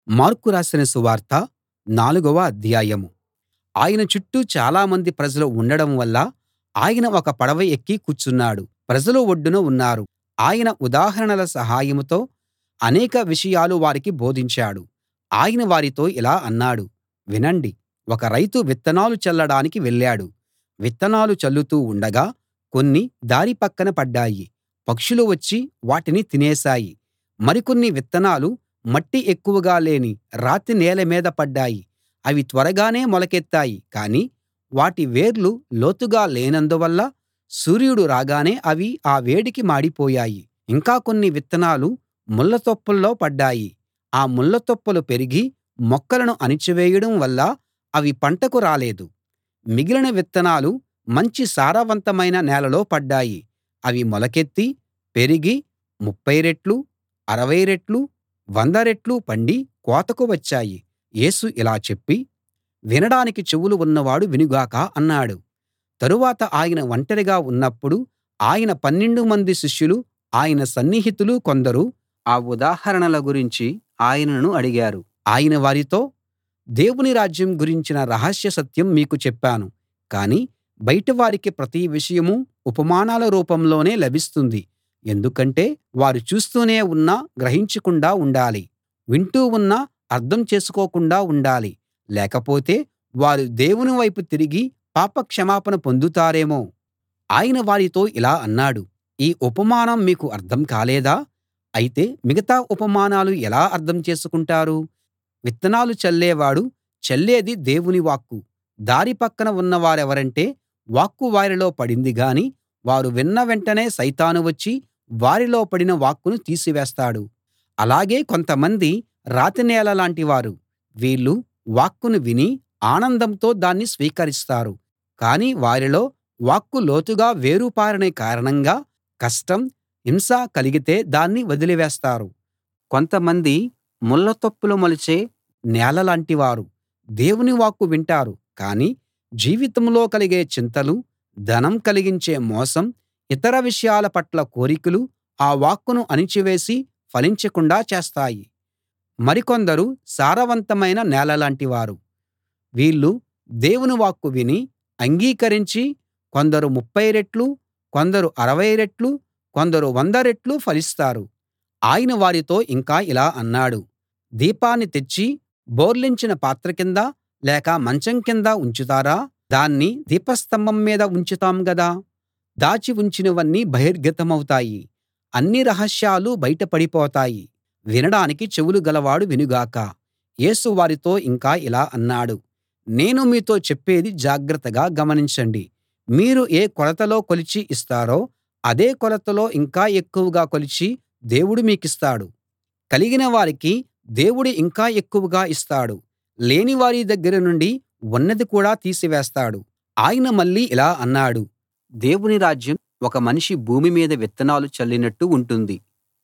mark రాసిన సువార్త నాలుగవ అధ్యాయం ఆయన చుట్టూ చాలామంది ప్రజలు ఉండడం వల్ల ఆయన ఒక పడవ ఎక్కి కూర్చున్నాడు ప్రజలు ఒడ్డున ఉన్నారు ఆయన ఉదాహరణల సహాయంతో అనేక విషయాలు వారికి బోధించాడు ఆయన వారితో ఇలా అన్నాడు వినండి ఒక రైతు విత్తనాలు చల్లడానికి వెళ్ళాడు విత్తనాలు చల్లుతూ ఉండగా కొన్ని దారి పక్కన పడ్డాయి పక్షులు వచ్చి వాటిని తినేశాయి మరికొన్ని విత్తనాలు మట్టి ఎక్కువగా లేని రాతి నేల మీద పడ్డాయి అవి త్వరగానే మొలకెత్తాయి కానీ వాటి వేర్లు లోతుగా లేనందువల్ల సూర్యుడు రాగానే అవి ఆ వేడికి మాడిపోయాయి ఇంకా కొన్ని విత్తనాలు ముళ్ళ తుప్పల్లో పడ్డాయి ఆ ముళ్ళ తుప్పలు పెరిగి మొక్కలను అణిచివేయడం వల్ల అవి పంటకు రాలేదు మిగిలిన విత్తనాలు మంచి సారవంతమైన నేలలో పడ్డాయి అవి మొలకెత్తి పెరిగి ముప్ఫై రెట్లు అరవై రెట్లు వంద రెట్లు పండి కోతకు వచ్చాయి యేసు ఇలా చెప్పి వినడానికి చెవులు ఉన్నవాడు వినుగాక అన్నాడు తరువాత ఆయన ఒంటరిగా ఉన్నప్పుడు ఆయన పన్నెండు మంది శిష్యులు ఆయన సన్నిహితులు కొందరు ఆ ఉదాహరణల గురించి ఆయనను అడిగారు ఆయన వారితో దేవుని రాజ్యం గురించిన రహస్య సత్యం మీకు చెప్పాను కానీ బయటివారికి ప్రతి విషయమూ ఉపమానాల రూపంలోనే లభిస్తుంది ఎందుకంటే వారు చూస్తూనే ఉన్నా గ్రహించకుండా ఉండాలి వింటూ ఉన్నా అర్థం చేసుకోకుండా ఉండాలి లేకపోతే వారు దేవుని వైపు తిరిగి పాప క్షమాపణ పొందుతారేమో ఆయన వారితో ఇలా అన్నాడు ఈ ఉపమానం మీకు అర్థం కాలేదా అయితే మిగతా ఉపమానాలు ఎలా అర్థం చేసుకుంటారు విత్తనాలు చల్లేవాడు చల్లేది దేవుని వాక్కు దారి పక్కన ఉన్నవారెవరంటే వాక్కు వారిలో పడింది గాని వారు విన్న వెంటనే సైతాను వచ్చి వారిలో పడిన వాక్కును తీసివేస్తాడు అలాగే కొంతమంది రాతి నేల లాంటివారు వీళ్ళు వాక్కును విని ఆనందంతో దాన్ని స్వీకరిస్తారు కానీ వారిలో వాక్కు లోతుగా వేరు పారిన కారణంగా కష్టం హింస కలిగితే దాన్ని వదిలివేస్తారు కొంతమంది ముళ్ళ తుప్పలు మొలిచే నేల లాంటివారు దేవుని వాక్కు వింటారు కానీ జీవితంలో కలిగే చింతలు ధనం కలిగించే మోసం ఇతర విషయాల పట్ల కోరికలు ఆ వాక్కును అణిచివేసి ఫలించకుండా చేస్తాయి మరికొందరు సారవంతమైన నేలలాంటివారు వీళ్ళు దేవుని వాక్కు విని అంగీకరించి కొందరు ముప్ఫై రెట్లు కొందరు అరవై రెట్లు కొందరు వంద రెట్లు ఫలిస్తారు ఆయన వారితో ఇంకా ఇలా అన్నాడు దీపాన్ని తెచ్చి బోర్లించిన పాత్ర కింద లేక మంచం కింద ఉంచుతారా దాన్ని దీపస్తంభం మీద ఉంచుతాం గదా దాచి ఉంచినవన్నీ బహిర్గతమవుతాయి అన్ని రహస్యాలూ బయట పడిపోతాయి వినడానికి చెవులు గలవాడు వినుగాక యేసు వారితో ఇంకా ఇలా అన్నాడు నేను మీతో చెప్పేది జాగ్రత్తగా గమనించండి మీరు ఏ కొలతలో కొలిచి ఇస్తారో అదే కొలతలో ఇంకా ఎక్కువగా కొలిచి దేవుడు మీకిస్తాడు కలిగిన వారికి దేవుడు ఇంకా ఎక్కువగా ఇస్తాడు లేని వారి దగ్గర నుండి ఉన్నది కూడా తీసివేస్తాడు ఆయన మళ్ళీ ఇలా అన్నాడు దేవుని రాజ్యం ఒక మనిషి భూమి మీద విత్తనాలు చల్లినట్టు ఉంటుంది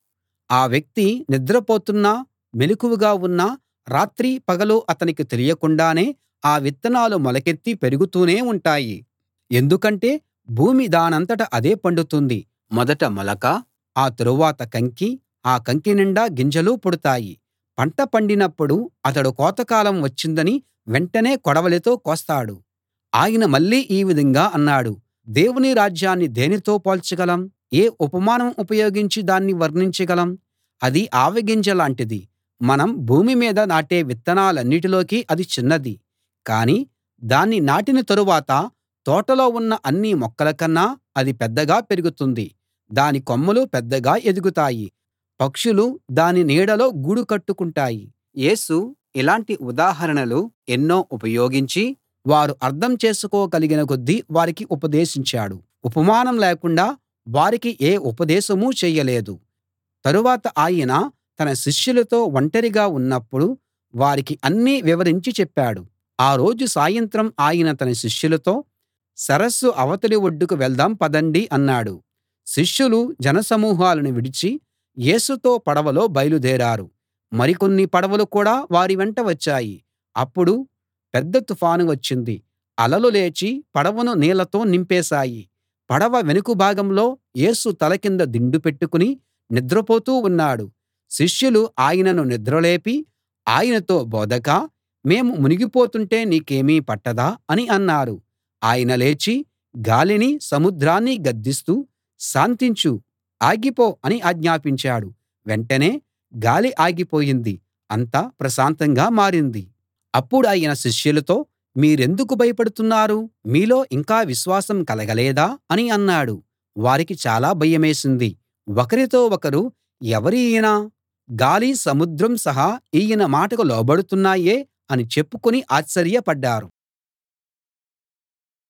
ఆ వ్యక్తి నిద్రపోతున్నా మెలకువగా ఉన్నా రాత్రీ పగలు అతనికి తెలియకుండానే ఆ విత్తనాలు మొలకెత్తి పెరుగుతూనే ఉంటాయి ఎందుకంటే భూమి దానంతట అదే పండుతుంది మొదట మొలక ఆ తరువాత కంకి ఆ కంకి నిండా గింజలు పుడతాయి పంట పండినప్పుడు అతడు కోతకాలం వచ్చిందని వెంటనే కొడవలితో కోస్తాడు ఆయన మళ్ళీ ఈ విధంగా అన్నాడు దేవుని రాజ్యాన్ని దేనితో పోల్చగలం ఏ ఉపమానం ఉపయోగించి దాన్ని వర్ణించగలం అది ఆవగింజ లాంటిది మనం భూమి మీద నాటే విత్తనాలన్నిటిలోకి అది చిన్నది కానీ దాన్ని నాటిన తరువాత తోటలో ఉన్న అన్ని మొక్కల కన్నా అది పెద్దగా పెరుగుతుంది దాని కొమ్మలు పెద్దగా ఎదుగుతాయి పక్షులు దాని నీడలో గూడు కట్టుకుంటాయి యేసు ఇలాంటి ఉదాహరణలు ఎన్నో ఉపయోగించి వారు అర్థం చేసుకోగలిగిన కొద్దీ వారికి ఉపదేశించాడు ఉపమానం లేకుండా వారికి ఏ ఉపదేశమూ చేయలేదు తరువాత ఆయన తన శిష్యులతో ఒంటరిగా ఉన్నప్పుడు వారికి అన్నీ వివరించి చెప్పాడు ఆ రోజు సాయంత్రం ఆయన తన శిష్యులతో సరస్సు అవతలి ఒడ్డుకు వెళ్దాం పదండి అన్నాడు శిష్యులు జనసమూహాలను విడిచి యేసుతో పడవలో బయలుదేరారు మరికొన్ని పడవలు కూడా వారి వెంట వచ్చాయి అప్పుడు పెద్ద తుఫాను వచ్చింది అలలు లేచి పడవను నీళ్లతో నింపేశాయి పడవ వెనుక భాగంలో యేసు తల కింద దిండు పెట్టుకుని నిద్రపోతూ ఉన్నాడు శిష్యులు ఆయనను నిద్రలేపి ఆయనతో బోధకా మేము మునిగిపోతుంటే నీకేమీ పట్టదా అని అన్నారు ఆయన లేచి గాలినీ సముద్రాన్నీ గద్దిస్తూ శాంతించు ఆగిపో అని ఆజ్ఞాపించాడు వెంటనే గాలి ఆగిపోయింది అంతా ప్రశాంతంగా మారింది అప్పుడాయన శిష్యులతో మీరెందుకు భయపడుతున్నారు మీలో ఇంకా విశ్వాసం కలగలేదా అని అన్నాడు వారికి చాలా భయమేసింది ఒకరితో ఒకరు ఎవరు ఈయన గాలి సముద్రం సహా ఈయన మాటకు లోబడుతున్నాయే అని చెప్పుకుని ఆశ్చర్యపడ్డారు